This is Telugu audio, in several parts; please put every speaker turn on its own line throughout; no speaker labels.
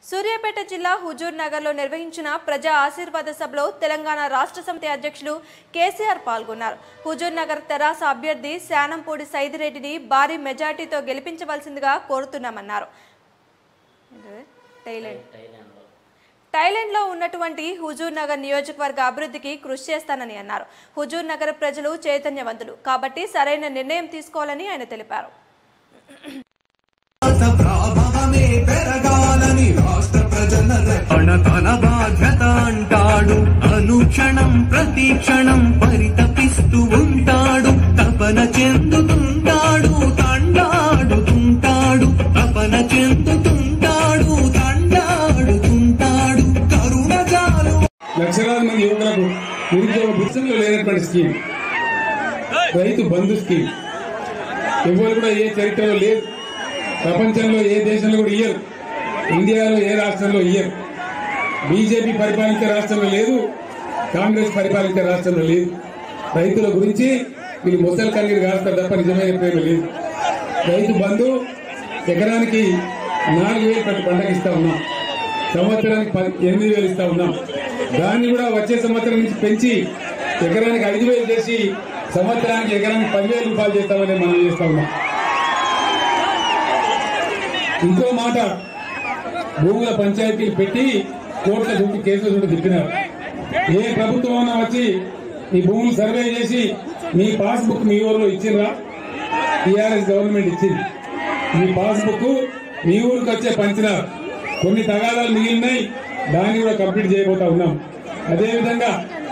సూర్యాపేట జిల్లా హుజూర్ నగర్లో నిర్వహించిన ప్రజా ఆశీర్వాద సభలో తెలంగాణ రాష్ట్ర సమితి అధ్యక్షులు కేసీఆర్ పాల్గొన్నారు హుజూర్ నగర్ తెరాస అభ్యర్థి శానంపూడి సైదిరెడ్డిని భారీ మెజార్టీతో గెలిపించవలసిందిగా కోరుతున్నామన్నారు టైలెండ్ థాయిలాండ్లో ఉన్నటువంటి హుజూర్ నగర్ నియోజకవర్గ అభివృద్ధికి కృషి చేస్తానని అన్నారు హుజూర్ నగర్ ప్రజలు చైతన్యవంతులు కాబట్టి సరైన నిర్ణయం తీసుకోవాలని ఆయన తెలిపారు
ప్రభావమే పెరగాలని రాష్ట్ర ప్రజల
తన తన బాధ్యత అంటాడు అనుక్షణం ప్రతి క్షణం పరితపిస్తూ ఉంటాడు తపన చెందుతుంటాడు తండాడుతుంటాడు తపన చెందుతుంటాడు తండాడుతుంటాడు కరుణ జాలు
లక్షలాది మంది యువకులకు నిరుద్యోగ బుత్సంలో లేనటువంటి స్కీమ్ రైతు బంధు స్కీమ్ ఎవరు కూడా ఏ చరిత్రలో లేదు ప్రపంచంలో ఏ దేశంలో కూడా ఇయ్యరు ఇండియాలో ఏ రాష్ట్రంలో ఇయ్యరు బీజేపీ పరిపాలించే రాష్ట్రంలో లేదు కాంగ్రెస్ పరిపాలించే రాష్ట్రంలో లేదు రైతుల గురించి వీళ్ళు ముసలి కన్నీరు కాస్తారు తప్ప నిజమైన ప్రేమ లేదు రైతు బంధు ఎకరానికి నాలుగు వేలు ప్రతి పంటకి ఇస్తా ఉన్నాం సంవత్సరానికి పది ఎనిమిది వేలు ఇస్తా ఉన్నాం దాన్ని కూడా వచ్చే సంవత్సరం నుంచి పెంచి ఎకరానికి ఐదు వేలు చేసి సంవత్సరానికి ఎకరానికి పదివేల రూపాయలు చేస్తామని మనం చేస్తా ఉన్నాం ఇంకో మాట భూముల పంచాయతీలు పెట్టి కోర్టుల చుట్టూ కేసుల చుట్టూ తిప్పినారు ఏ ప్రభుత్వం అన్నా వచ్చి ఈ భూములు సర్వే చేసి మీ పాస్బుక్ మీ ఊరిలో ఇచ్చిండ్రా టీఆర్ఎస్ గవర్నమెంట్ ఇచ్చింది మీ పాస్బుక్ మీ ఊరికి వచ్చే పంచినారు కొన్ని తగాదాలు మిగిలినాయి దాన్ని కూడా కంప్లీట్ చేయబోతా ఉన్నాం అదేవిధంగా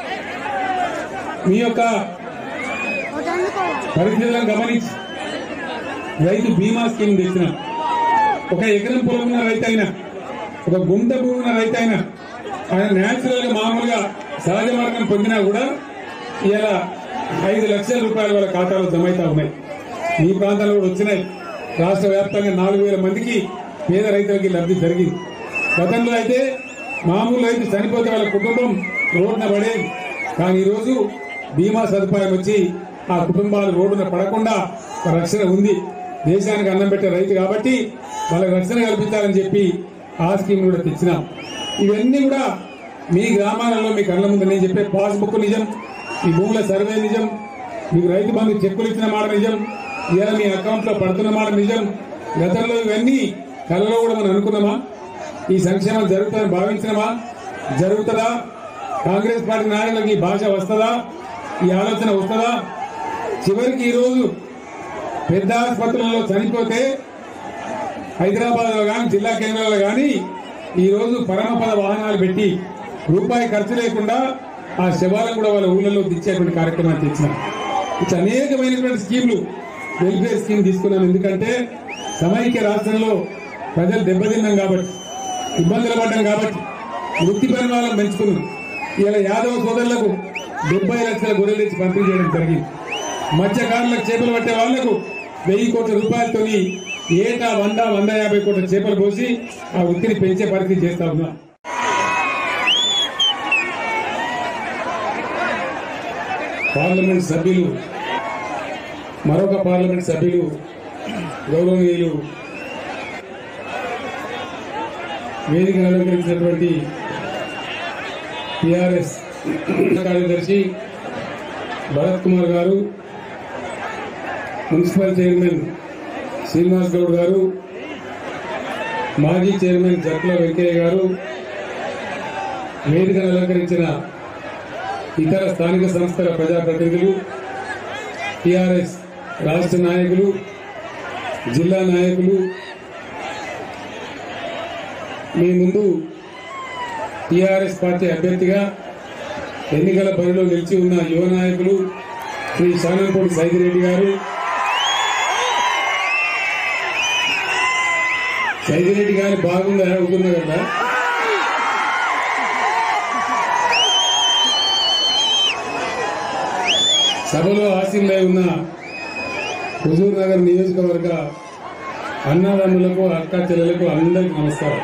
మీ యొక్క పరిస్థితులను గమనించి రైతు బీమా స్కీమ్ తెచ్చినాం ఒక ఎకరం పొలం ఉన్న రైతు అయినా ఒక గుంట భూమి ఉన్న రైతు అయినా ఆయన న్యాచురల్ గా మామూలుగా సహజ మార్గం పొందినా కూడా ఇలా ఐదు లక్షల రూపాయల వాళ్ళ ఖాతాలో జమ అవుతా ఉన్నాయి మీ ప్రాంతాల్లో కూడా వచ్చినాయి రాష్ట్ర వ్యాప్తంగా నాలుగు వేల మందికి పేద రైతులకి లబ్ధి జరిగింది గతంలో అయితే మామూలు రైతు చనిపోతే వాళ్ళ కుటుంబం రోడ్డున పడేది కానీ ఈరోజు బీమా సదుపాయం వచ్చి ఆ కుటుంబాలు రోడ్డున పడకుండా ఒక రక్షణ ఉంది దేశానికి అన్నం పెట్టే రైతు కాబట్టి వాళ్ళకి రక్షణ కల్పించాలని చెప్పి ఆ స్కీమ్ కూడా తెచ్చినాం ఇవన్నీ కూడా మీ గ్రామాలలో మీ కళ్ళ ముందు నేను చెప్పే పాస్బుక్ నిజం మీ భూముల సర్వే నిజం మీకు రైతు బంధు చెక్కులు ఇచ్చిన మాట నిజం ఇలా మీ అకౌంట్ లో పడుతున్న మాట నిజం గతంలో ఇవన్నీ కళ్ళలో కూడా మనం అనుకున్నామా ఈ సంక్షేమం జరుగుతుందని భావించినమా జరుగుతుందా కాంగ్రెస్ పార్టీ నాయకులకు ఈ భాష వస్తుందా ఈ ఆలోచన వస్తుందా చివరికి ఈ రోజు పెద్ద ఆసుపత్రులలో చనిపోతే హైదరాబాద్ లో కానీ జిల్లా కేంద్రాల్లో కానీ ఈ రోజు పరమపద వాహనాలు పెట్టి రూపాయి ఖర్చు లేకుండా ఆ శవాలను కూడా వాళ్ళ ఊళ్ళలో తెచ్చేటువంటి కార్యక్రమాన్ని తెచ్చిన ఇట్లా అనేకమైనటువంటి స్కీములు వెల్ఫేర్ స్కీమ్ తీసుకున్నాం ఎందుకంటే సమైక్య రాష్ట్రంలో ప్రజలు దెబ్బతిన్నాం కాబట్టి ఇబ్బందులు పడ్డాం కాబట్టి వృత్తి పరిమాణాలను పెంచుకున్నాం ఇలా యాదవ సోదరులకు డెబ్బై లక్షల గొర్రెలు తెచ్చి పంపిణీ చేయడం జరిగింది మత్స్యకారులకు చేపలు పట్టే వాళ్లకు వెయ్యి కోట్ల రూపాయలతో ఏటా వంద వంద యాభై కోట్ల చేపలు పోసి ఆ వృత్తిని పెంచే పరిస్థితి చేస్తా ఉన్నాం పార్లమెంట్ సభ్యులు మరొక పార్లమెంట్ సభ్యులు గౌరవనీయులు వేదిక అలంకరించినటువంటి టిఆర్ఎస్ కార్యదర్శి భరత్ కుమార్ గారు మున్సిపల్ చైర్మన్ శ్రీనివాస్ గౌడ్ గారు మాజీ చైర్మన్ జట్ల వెంకయ్య గారు వేదికను అలంకరించిన ఇతర స్థానిక సంస్థల ప్రజాప్రతినిధులు టిఆర్ఎస్ రాష్ట్ర నాయకులు జిల్లా నాయకులు మీ ముందు టిఆర్ఎస్ పార్టీ అభ్యర్థిగా ఎన్నికల బరిలో నిలిచి ఉన్న యువ నాయకులు శ్రీ శానంపూడి సైదిరెడ్డి గారు సైదిరెడ్డి గారు బాగుందా అవుతున్నా కదా సభలో ఆశీర్లై ఉన్న హుజూర్ నగర్ నియోజకవర్గ అన్నదమ్ములకు అక్క చెల్లెలకు అందరికీ నమస్కారం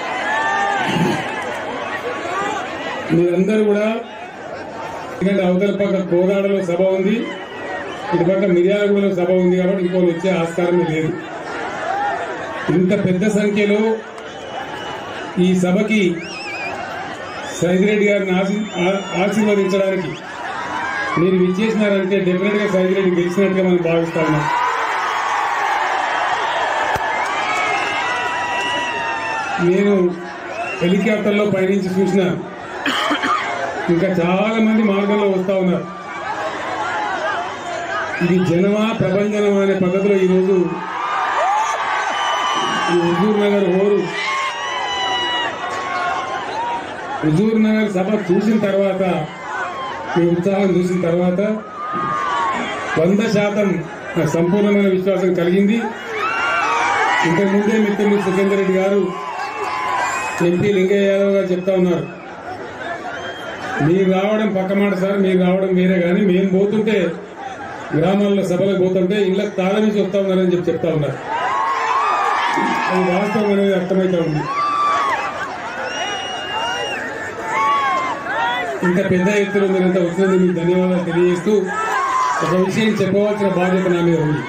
మీరందరూ కూడా ఎందుకంటే అవతల పక్క కోదాడలో సభ ఉంది ఇటు పక్క మిర్యాలగూడలో సభ ఉంది కాబట్టి ఇంకోటి వచ్చే ఆస్కారమే లేదు ఇంత పెద్ద సంఖ్యలో ఈ సభకి సైదిరెడ్డి గారిని ఆశీ- ఆ- ఆశీర్వదించడానికి మీరు విచ్చేసినారంటే డెఫినెట్ గా సైదిరెడ్డి గెలిచినట్టుగా మనం భావిస్తా ఉన్నాం నేను హెలికాప్టర్లో పయనించి చూసిన ఇంకా చాలా మంది మార్గంలో వస్తా ఉన్నారు ఇది జనమా ప్రభంజనమా అనే పద్ధతిలో ఈరోజు ఈ హుజూర్ నగర్ హోరు హుజూర్ నగర్ సభ చూసిన తర్వాత ఈ ఉత్సాహం చూసిన తర్వాత వంద శాతం నాకు సంపూర్ణమైన విశ్వాసం కలిగింది ఇంతకుముందే మిత్రులు సుఖేందర్ రెడ్డి గారు ఎంపీ లింగయ్య యాదవ్ గారు చెప్తా ఉన్నారు మీరు రావడం పక్క మాట సార్ మీరు రావడం వేరే కానీ మేము పోతుంటే గ్రామాల్లో సభలకు పోతుంటే ఇళ్ళకి తాళం నుంచి వస్తా ఉన్నారని చెప్పి చెప్తా ఉన్నారు అది వాస్తవం అనేది అర్థమవుతా ఉంది ఇంత పెద్ద ఎత్తున మీరంతా వచ్చినందుకు మీకు ధన్యవాదాలు తెలియజేస్తూ ఒక విషయం చెప్పవలసిన బాధ్యత నా మీద ఉంది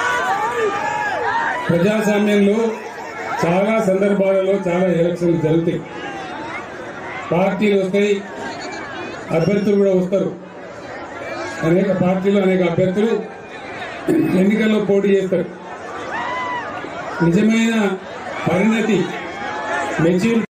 ప్రజాస్వామ్యంలో చాలా సందర్భాలలో చాలా ఎలక్షన్లు జరుగుతాయి పార్టీలు వస్తాయి అభ్యర్థులు కూడా వస్తారు అనేక పార్టీలు అనేక అభ్యర్థులు ఎన్నికల్లో పోటీ చేస్తారు నిజమైన పరిణతి మెచ్యూర్